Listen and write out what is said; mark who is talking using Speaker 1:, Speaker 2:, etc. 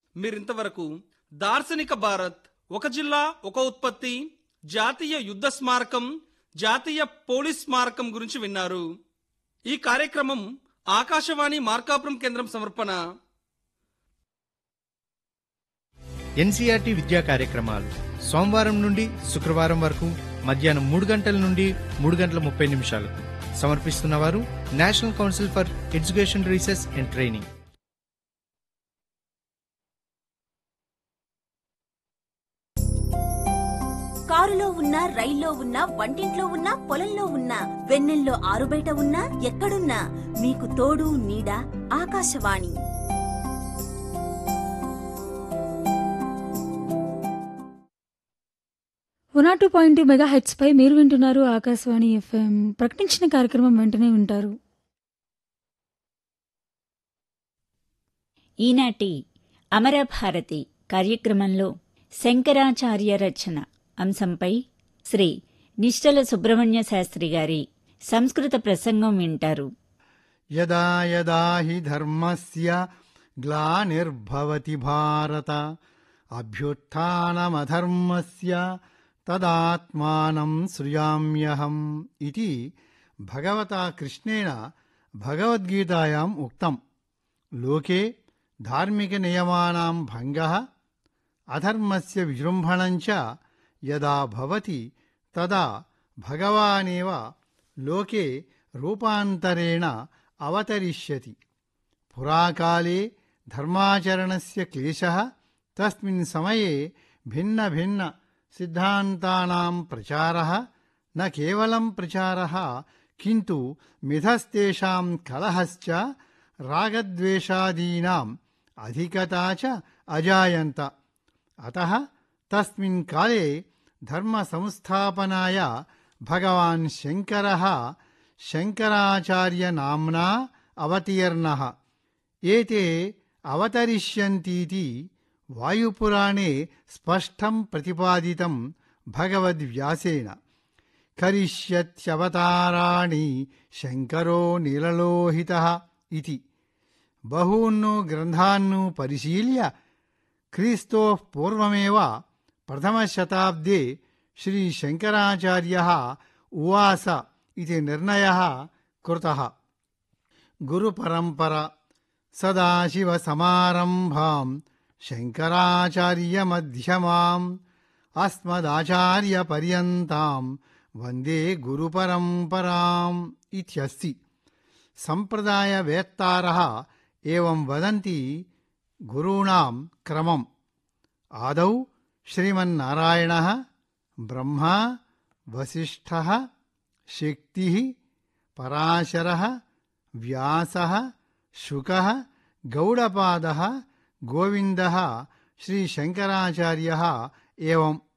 Speaker 1: మీరింతవరకు దార్శనిక భారత్ ఒక జిల్లా ఒక ఉత్పత్తి జాతీయ యుద్ధ స్మారకం జాతీయ పోలీస్ స్మారకం గురించి విన్నారు ఈ కార్యక్రమం ఆకాశవాణి మార్కాపురం కేంద్రం సమర్పణ
Speaker 2: ఎన్సీఆర్టీ విద్యా కార్యక్రమాలు సోమవారం నుండి శుక్రవారం వరకు మధ్యాహ్నం మూడు గంటల నుండి మూడు గంటల ముప్పై నిమిషాలకు సమర్పిస్తున్నవారు national council for education research and training
Speaker 3: కారులో ఉన్నా రైల్లో ఉన్నా వంటింట్లో ఉన్నా పొలంలో ఉన్నా వెన్నెల్లో ఆరుబయట ఉన్నా ఎక్కడున్నా మీకు తోడు నీడ Akashvani
Speaker 4: one two point two mega hertz పై మీరు వింటున్నారు ఆకాశవాణి ఎఫ్ఎం ప్రకటించిన కార్యక్రమం వెంటనే వింటారు
Speaker 5: ఈనాటి అమరభారతి కార్యక్రమంలో శంకరాచార్య రచన అంశంపై శ్రీ నిశ్చల సుబ్రహ్మణ్య శాస్త్రి గారి సంస్కృత ప్రసంగం వింటారు
Speaker 6: యదా యదా హి ధర్మస్య గ్లానిర్భవతి భారత అభ్యుత్నమధర్మస్య తదాత్మానం సృజామ్యహం ఇది భగవతా కృష్ణేన భగవద్గీతాయాం ఉక్తం లోకే ధార్మికనియమానాం భంగः అధర్మస్య విజృంభణంచ యదా భవతి తదా భగవానేవ లోకే రూపాంతరేణ అవతరిష్యతి పురాకాలే ధర్మాచరణస్య క్లేశः తస్మిన్ సమయే భిన్న భిన్న సిద్ధాంతానాం ప్రచారः న కేవలం ప్రచారः కింటు మిథస్తేషాం కలహశ్చ రాగద్వేషాదీనాం అధికతా చ అజాయంత అతः తస్మిన్ కాలే ధర్మ సంస్థాపనాయ భగవాన్ శంకరः శంకరాచార్య నామ్నా అవతీర్ణः ఏతే అవతరిష్యంతీతి వాయుపురాణే స్పష్టం ప్రతిపాదితం భగవద్వ్యాసేన కరిష్యత్యవతారాణి శంకరో నీలలోహితः ఇతి బహూన్ను గ్రంథాన్ను పరిశీల్య క్రీస్తోః పూర్వమేవ ప్రథమశతాబ్దే శ్రీశంకరాచార్యः ఉవాస ఇది నిర్ణయः కృతः గురుపరంపర సదాశివసమారంభాం శంకరాచార్యమధ్యమాం అస్మదాచార్యపర్యంతాం వందే గురుపరంపరాం ఇత్యస్తి సంప్రదాయవేత్తారः ఏవం వదంతి గురూణాం క్రమం ఆదౌ శ్రీమన్నారాయణः బ్రహ్మా వసిష్ఠः శక్తిः పరాశరः వ్యాసः శుకः గౌడపాదः గోవిन्दः श्रीशङ्कराचार्यः एवं